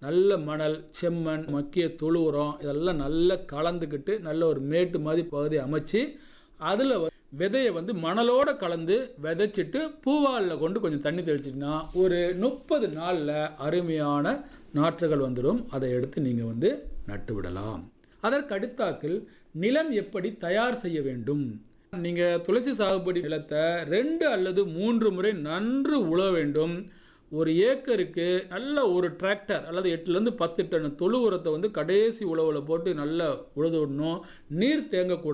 நல்ல மணல் செம்மண் மக்கிய தொழு உரம் இதெல்லாம் நல்லா கலந்துக்கிட்டு நல்ல ஒரு மேட்டு மாதிரி பகுதி அமைச்சு அதில் விதையை வந்து மணலோட கலந்து விதைச்சிட்டு பூவாலில் கொண்டு கொஞ்சம் தண்ணி தெளிச்சிட்டிங்கன்னா ஒரு முப்பது நாளில் அருமையான நாற்றுகள் வந்துடும் அதை எடுத்து நீங்கள் வந்து நட்டு விடலாம் அதற்கு அடுத்தாக்கில் நிலம் எப்படி தயார் செய்ய வேண்டும் நீங்கள் துளசி சாகுபடி நிலத்தை ரெண்டு அல்லது மூன்று முறை நன்று உழ வேண்டும் ஒரு ஏக்கருக்கு நல்ல ஒரு டிராக்டர் அல்லது எட்டுலேருந்து பத்து டன் தொழு உரத்தை வந்து கடைசி உழவுல போட்டு நல்லா உழுது விடணும் நீர் தேங்கக்கூடாது